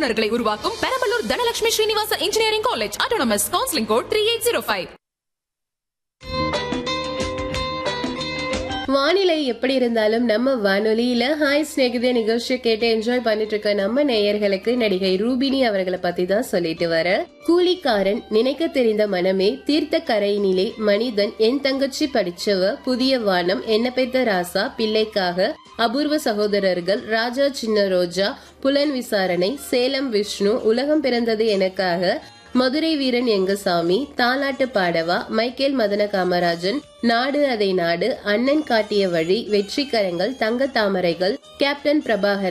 வல்லுநர்களை உருவாக்கும் Perambalur Dhanalakshmi Srinivasa engineering college autonomous counselling code three eight zero five வானிலை எப்படி இருந்தாலும் நம்ம வானொலியில ஹாய் ஸ்நேகிதே நிகழ்ச்சியை கேட்டு என்ஜாய் பண்ணிட்டு இருக்க நம்ம நேயர்களுக்கு நடிகை ரூபினி அவர்களை பத்தி தான் சொல்லிட்டு வர கூலிக்காரன் நினைக்க தெரிந்த மனமே தீர்த்த கரையினிலே மனிதன் என் தங்கச்சி படிச்சவ புதிய வானம் என்ன பெத்த ராசா பிள்ளைக்காக அபூர்வ சகோதரர்கள் ராஜா சின்ன ரோஜா புலன் விசாரணை சேலம் விஷ்ணு உலகம் பிறந்தது எனக்காக மதுரை வீரன் எங்கசாமி தாலாட்டு பாடவா மைக்கேல் மதன காமராஜன் நாடு அதை நாடு அண்ணன் காட்டிய வழி வெற்றிக்கரங்கள் தங்க தாமரைகள் கேப்டன் பிரபாகரன்